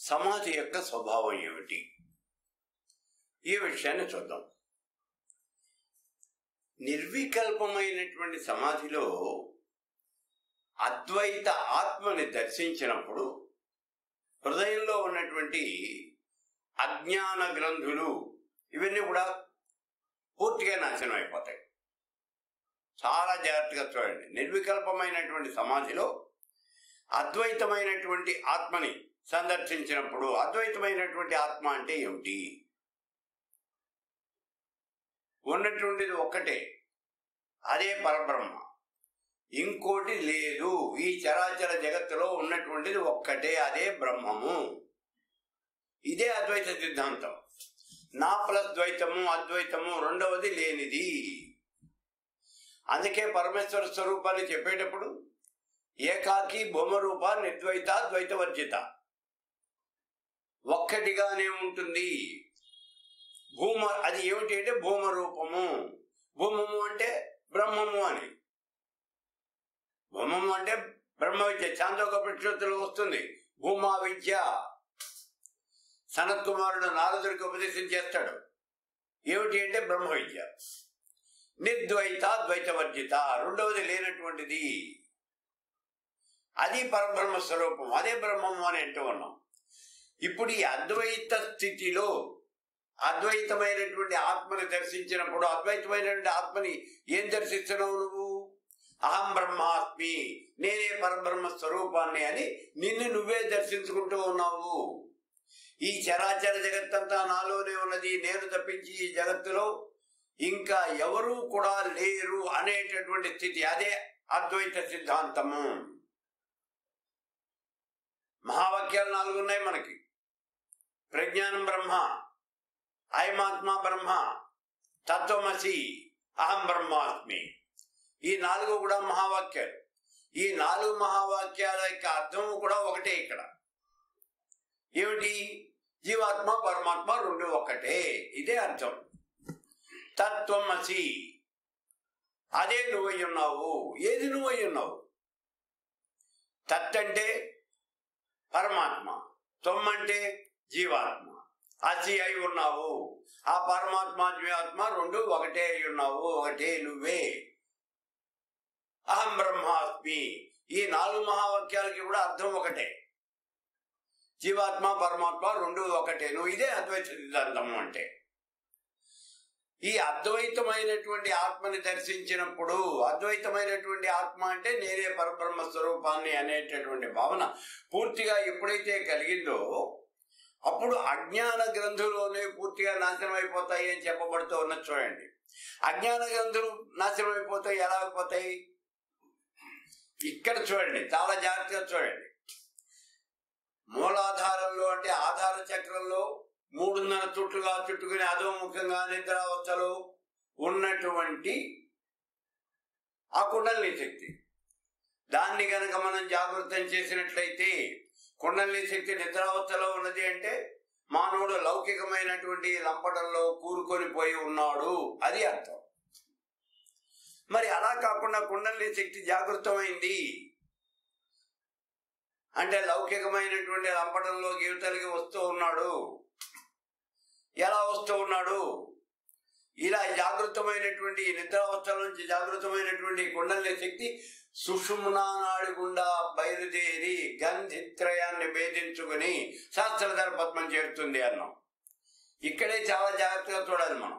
సమాధి యొక్క స్వభావం ఏమిటి ఈ విషయాన్ని చూద్దాం నిర్వికల్పమైనటువంటి సమాధిలో అద్వైత ఆత్మని దర్శించినప్పుడు హృదయంలో ఉన్నటువంటి అజ్ఞాన గ్రంథులు ఇవన్నీ కూడా పూర్తిగా నాశనం అయిపోతాయి చాలా జాగ్రత్తగా చూడండి నిర్వికల్పమైనటువంటి సమాధిలో అద్వైతమైనటువంటి ఆత్మని సందర్శించినప్పుడు అద్వైతమైనటువంటి ఆత్మ అంటే ఏమిటి ఉన్నటువంటిది ఒక్కటే అదే పరబ్రహ్మ ఇంకోటి లేదు ఈ చరాచర జగత్తులో ఉన్నటువంటిది ఒక్కటే అదే బ్రహ్మము ఇదే అద్వైత సిద్ధాంతం నా ప్లస్ ద్వైతము అద్వైతము రెండవది లేనిది అందుకే పరమేశ్వర స్వరూపాన్ని చెప్పేటప్పుడు ఏకాకి భూమరూప నిర్ద్వైత ద్వైతవర్జిత ఒక్కటిగానే ఉంటుంది భూమ అది ఏమిటి అంటే భూమరూపము భూమము అంటే బ్రహ్మము అని భూమము అంటే బ్రహ్మ విద్య చాందోక ప్రక్షత్తులో వస్తుంది భూమా విద్య సనత్ కుమారుడు నారదుడికి ఉపదేశం చేస్తాడు ఏమిటి అంటే బ్రహ్మ విద్య నిర్ద్వైత ద్వైతవర్జిత రెండవది లేనటువంటిది అది పరబ్రహ్మ స్వరూపం అదే బ్రహ్మము అని అంటూ ఉన్నాం ఇప్పుడు ఈ అద్వైత స్థితిలో అద్వైతమైనటువంటి ఆత్మని దర్శించినప్పుడు అద్వైతమైనటువంటి ఆత్మని ఏం దర్శిస్తున్నావు నువ్వు అహం బ్రహ్మాస్మి నేనే పరబ్రహ్మ స్వరూపాన్ని అని నిన్ను నువ్వే దర్శించుకుంటూ ఉన్నావు ఈ చరాచర జగత్తంతా నాలోనే ఉన్నది నేను తప్పించి ఈ జగత్తులో ఇంకా ఎవరూ కూడా లేరు అనేటటువంటి స్థితి అదే అద్వైత సిద్ధాంతము మహావాక్యాలు నాలుగు ఉన్నాయి మనకి ప్రజ్ఞానం బ్రహ్మ అయమాత్మ బ్రహ్మ తత్వమసి అహం బ్రహ్మాస్మి ఈ నాలుగు కూడా మహావాక్యాలు ఈ నాలుగు మహావాక్యాల యొక్క అర్థం కూడా ఒకటే ఇక్కడ ఏమిటి జీవాత్మ పరమాత్మ రెండు ఒకటే ఇదే అర్థం తత్వమసి అదే నువ్వై ఉన్నావు ఏది నువ్వై ఉన్నావు తత్ అంటే పరమాత్మ త్వం అంటే జీవాత్మ అసి అయి ఉన్నావు ఆ పరమాత్మ జీవాత్మ రెండు ఒకటే అయి ఉన్నావు ఒకటే నువ్వే అహం బ్రహ్మాస్మి ఈ నాలుగు మహావాక్యాలకి కూడా అర్థం ఒకటే జీవాత్మ పరమాత్మ రెండు ఒకటే నువ్వు ఇదే అద్వైత సిద్ధాంతము అంటే ఈ అద్వైతమైనటువంటి ఆత్మని దర్శించినప్పుడు అద్వైతమైనటువంటి ఆత్మ అంటే నేనే పరబ్రహ్మ స్వరూపాన్ని అనేటటువంటి భావన పూర్తిగా ఎప్పుడైతే కలిగిందో అప్పుడు అజ్ఞాన గ్రంథులోనే పూర్తిగా నాశనం అయిపోతాయి అని చెప్పబడుతూ ఉన్నది చూడండి అజ్ఞాన గ్రంథులు నాశనం అయిపోతాయి ఎలా అయిపోతాయి ఇక్కడ చూడండి చాలా జాగ్రత్తగా చూడండి మూలాధారంలో అంటే ఆధార చక్రంలో మూడున్నర చుట్లుగా చుట్టుకుని అధోముఖంగా నిద్రావస్థలో ఉన్నటువంటి ఆ కుండలిని శక్తి దాన్ని గనక మనం జాగృతం చేసినట్లయితే కుండలిని శక్తి నిద్రావస్థలో ఉన్నది అంటే మానవుడు లౌకికమైనటువంటి లంపటంలో కూరుకొని పోయి ఉన్నాడు అది అర్థం మరి అలా కాకుండా కుండలిని శక్తి జాగృతమైంది అంటే లౌకికమైనటువంటి లంపటంలో జీవితాలకి వస్తూ ఉన్నాడు ఎలా వస్తూ ఉన్నాడు ఇలా జాగృతమైనటువంటి ఈ నిద్రావస్థల నుంచి జాగృతమైనటువంటి కుండలిని శక్తి సుషుమ్నా నాడి గుండా బయలుదేరి గంధిత్రయాన్ని భేదించుకుని శాస్త్రధర పద్మం చేరుతుంది అన్నాం ఇక్కడే చాలా జాగ్రత్తగా చూడాలి మనం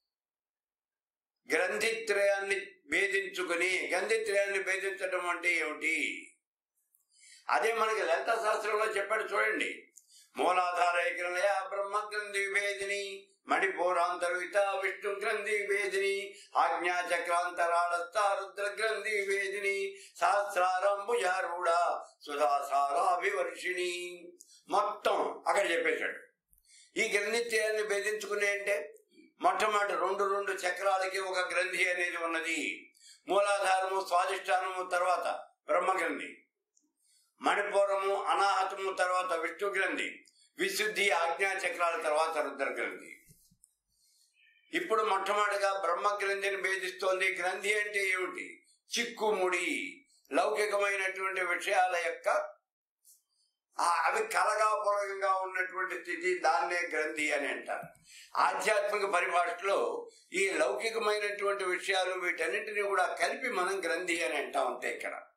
గ్రంథిత్రయాన్ని భేదించుకుని గంధిత్రయాన్ని భేదించడం అంటే ఏమిటి అదే మనకి లలిత శాస్త్రంలో చెప్పాడు చూడండి మూలాధార గ్రంథయ బ్రహ్మ గ్రంథి విభేదిని మణిపూరాంతర్విత విష్ణు గ్రంథి విభేదిని ఆజ్ఞా చక్రాంతరాళస్థ రుద్ర గ్రంథి విభేదిని సహస్రారంభుజారూఢ సుధాసారాభివర్షిణి మొత్తం అక్కడ చెప్పేశాడు ఈ గ్రంథిత్యాన్ని భేదించుకునే అంటే మొట్టమొదటి రెండు రెండు చక్రాలకి ఒక గ్రంథి అనేది ఉన్నది మూలాధారము స్వాధిష్టానము తర్వాత బ్రహ్మగ్రంథి మణిపూరము అనాహతము తర్వాత విష్ణు గ్రంథి విశుద్ధి ఆజ్ఞా చక్రాల తర్వాత రుద్ర గ్రంథి ఇప్పుడు మొట్టమొదటిగా బ్రహ్మ గ్రంథిని భేదిస్తోంది గ్రంథి అంటే ఏమిటి చిక్కుముడి లౌకికమైనటువంటి విషయాల యొక్క ఆ అవి కలగాపులగంగా ఉన్నటువంటి స్థితి దాన్నే గ్రంథి అని అంటారు ఆధ్యాత్మిక పరిభాషలో ఈ లౌకికమైనటువంటి విషయాలు వీటన్నింటినీ కూడా కలిపి మనం గ్రంథి అని అంటాం అంతే ఇక్కడ